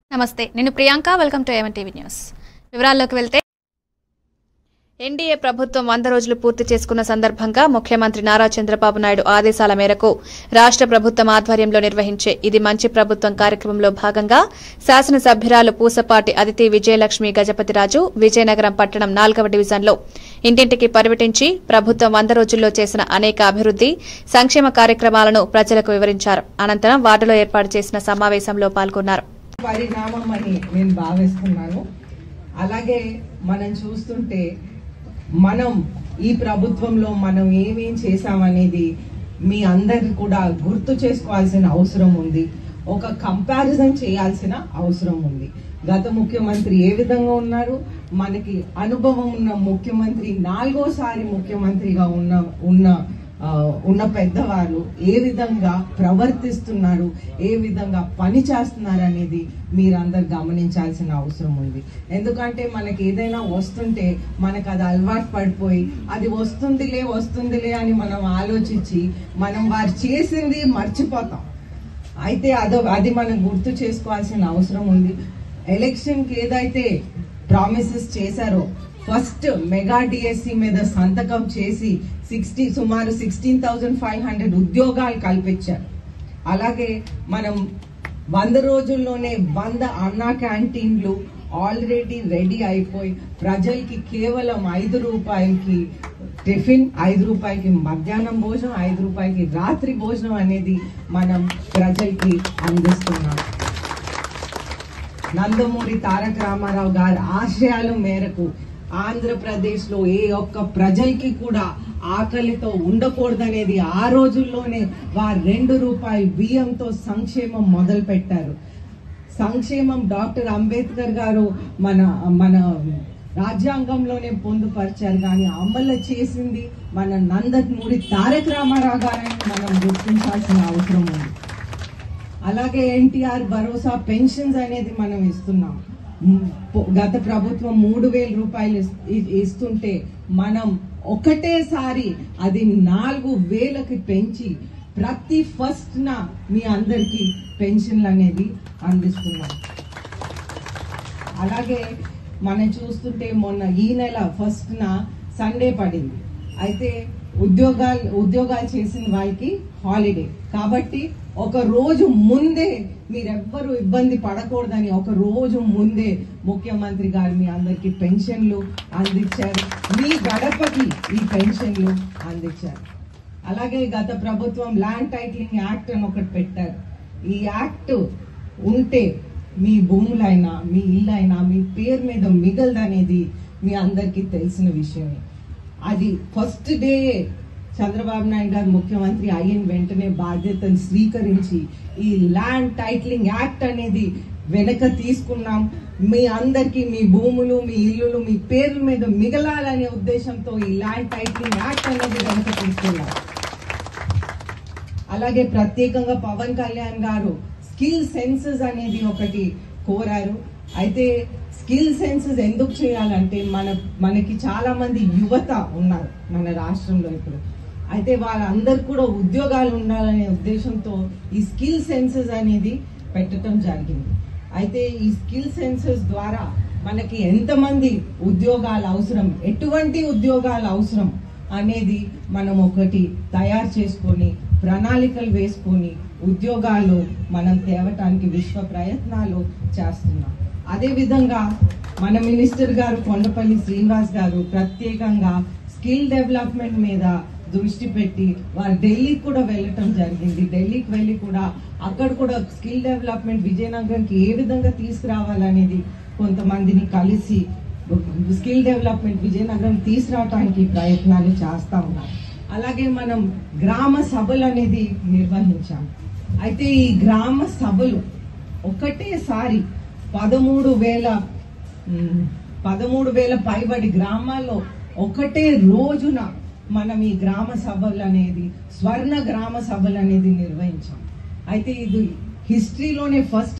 నమస్తే నేను Priyanka welcome to ఏమన్ టీవీ న్యూస్ వివరాల్లోకి వెళ్తే ఎన్డీఏ ప్రభుత్వం వంద రోజులు పూర్తి చేసుకున్న సందర్భంగా ముఖ్యమంత్రి నారా చంద్రబాబు నాయుడు ఆదేశాల మేరకు రాష్ట్ర ప్రభుత్వం ఆధ్వర్యంలో నిర్వహించే ఇది మంచి ప్రభుత్వం కార్యక్రమంలో భాగంగా శాసనసభ్యురాలు పూసపాటి అదితి విజయలక్ష్మి గజపతిరాజు విజయనగరం పట్టణం నాలుగవ డివిజన్లో ఇంటింటికి పర్యటించి ప్రభుత్వం వంద రోజుల్లో చేసిన అనేక అభివృద్ది సంక్షేమ కార్యక్రమాలను ప్రజలకు వివరించారు అనంతరం వార్డులో ఏర్పాటు చేసిన సమావేశంలో పాల్గొన్నారు పరిణామం అని నేను భావిస్తున్నాను అలాగే మనం చూస్తుంటే మనం ఈ ప్రభుత్వంలో మనం ఏమేం చేశామనేది మీ అందరు కూడా గుర్తు చేసుకోవాల్సిన అవసరం ఉంది ఒక కంపారిజన్ చేయాల్సిన అవసరం ఉంది గత ముఖ్యమంత్రి ఏ విధంగా ఉన్నారు మనకి అనుభవం ఉన్న ముఖ్యమంత్రి నాలుగోసారి ముఖ్యమంత్రిగా ఉన్న ఉన్న ఆ, ఉన్న పెద్దవాళ్ళు ఏ విధంగా ప్రవర్తిస్తున్నారు ఏ విధంగా పని చేస్తున్నారు అనేది మీరందరు గమనించాల్సిన అవసరం ఉంది ఎందుకంటే మనకి ఏదైనా వస్తుంటే మనకు అది అలవాటు పడిపోయి అది వస్తుందిలే వస్తుందిలే అని మనం ఆలోచించి మనం వారు చేసింది మర్చిపోతాం అయితే అదో అది మనం గుర్తు చేసుకోవాల్సిన అవసరం ఉంది ఎలక్షన్కి ఏదైతే ప్రామిసెస్ చేశారో ఫస్ట్ మెగా డిఎస్సి మీద సంతకం చేసి సిక్స్టీ సుమారు సిక్స్టీన్ థౌజండ్ ఫైవ్ హండ్రెడ్ ఉద్యోగాలు కల్పించారు అలాగే మనం వంద రోజుల్లోనే వంద అన్నా క్యాంటీన్లు ఆల్రెడీ రెడీ అయిపోయి ప్రజలకి కేవలం ఐదు రూపాయలకి టిఫిన్ ఐదు రూపాయలకి మధ్యాహ్నం భోజనం ఐదు రూపాయలకి రాత్రి భోజనం అనేది మనం ప్రజలకి అందిస్తున్నాం నందమూరి తారక రామారావు గారి ఆశయాల మేరకు ఆంధ్రప్రదేశ్ లో ఏ ఒక్క ప్రజలకి కూడా ఆకలితో ఉండకూడదనేది ఆ రోజుల్లోనే వారు రెండు రూపాయల బియ్యంతో సంక్షేమం మొదలు పెట్టారు సంక్షేమం డాక్టర్ అంబేద్కర్ గారు మన మన రాజ్యాంగంలోనే పొందుపరిచారు కానీ అమలు చేసింది మన నందమూరి తారక రామారావు గారని మనం గుర్తించాల్సిన అవసరం ఉంది అలాగే ఎన్టీఆర్ భరోసా పెన్షన్స్ అనేది మనం ఇస్తున్నాం మ్, పొ- గత ప్రభుత్వం మూడు వేల రూపాయలు ఇస్- ఇ- ఇస్తుంటే మనం ఒకటేసారి అది నాలుగు వేలకి పెంచి ప్రతి ఫస్ట్ న మీ అందరికి పెన్షన్లు అనేది అందిస్తున్నాం అలాగే మనం చూస్తుంటే మొన్న ఈ నెల ఫస్ట్ న సండే పడింది అయితే ఉద్యోగాలు ఉద్యోగాలు చేసిన వాళ్ళకి హాలిడే కాబట్టి ఒక రోజు ముందే మీరెవ్వరూ ఇబ్బంది పడకూడదని ఒక రోజు ముందే ముఖ్యమంత్రి గారు మీ అందరికి పెన్షన్లు అందించారు మీ గడపకి ఈ పెన్షన్లు అందించారు అలాగే గత ప్రభుత్వం ల్యాండ్ టైటిలింగ్ యాక్ట్ అని ఒకటి పెట్టారు ఈ యాక్ట్ ఉంటే మీ భూములైనా మీ ఇల్లు అయినా మీ పేరు మీద మిగలదనేది మీ అందరికీ తెలిసిన విషయమే అది ఫస్ట్ డే చంద్రబాబు నాయుడు గారు ముఖ్యమంత్రి అయిన వెంటనే బాధ్యతను స్వీకరించి ఈ ల్యాండ్ టైటిలింగ్ యాక్ట్ అనేది వెనక తీసుకున్నాం మీ అందరికీ మీ భూములు మీ ఇల్లులు మీ పేర్ల మీద మిగలాలనే ఉద్దేశంతో ఈ ల్యాండ్ టైటిలింగ్ యాక్ట్ అనేది వెనక తీసుకున్నాం అలాగే ప్రత్యేకంగా పవన్ కళ్యాణ్ గారు స్కిల్ సెన్సెస్ అనేది ఒకటి కోరారు అయితే స్కిల్ సెన్సెస్ ఎందుకు చేయాలంటే మన మనకి చాలా మంది యువత ఉన్నారు మన రాష్ట్రంలో ఇప్పుడు అయితే వాళ్ళందరూ కూడా ఉద్యోగాలు ఉండాలనే ఉద్దేశంతో ఈ స్కిల్ సెన్సెస్ అనేది పెట్టడం జరిగింది అయితే ఈ స్కిల్ సెన్సెస్ ద్వారా మనకి ఎంతమంది ఉద్యోగాలు అవసరం ఎటువంటి ఉద్యోగాలు అవసరం అనేది మనం ఒకటి తయారు చేసుకొని ప్రణాళికలు వేసుకొని ఉద్యోగాలు మనం తేవటానికి విశ్వ ప్రయత్నాలు చేస్తున్నాం అదే విధంగా మన మినిస్టర్ గారు కొండపల్లి శ్రీనివాస్ గారు ప్రత్యేకంగా స్కిల్ డెవలప్మెంట్ మీద దృష్టి పెట్టి వారు ఢిల్లీకి కూడా వెళ్ళటం జరిగింది ఢిల్లీకి వెళ్ళి కూడా అక్కడ కూడా స్కిల్ డెవలప్మెంట్ విజయనగరంకి ఏ విధంగా తీసుకురావాలనేది కొంతమందిని కలిసి స్కిల్ డెవలప్మెంట్ విజయనగరం తీసుకురావడానికి ప్రయత్నాలు చేస్తా ఉన్నాం అలాగే మనం గ్రామ సభలు అనేది నిర్వహించాం అయితే ఈ గ్రామ సభలు ఒకటేసారి పదమూడు వేల ఉమ్, పదమూడు వేల పైబడి గ్రామాల్లో ఒకటే రోజున మనం ఈ గ్రామ సభలు అనేది స్వర్ణ గ్రామ సభలు అనేది నిర్వహించాం అయితే ఇది హిస్టరీలోనే ఫస్ట్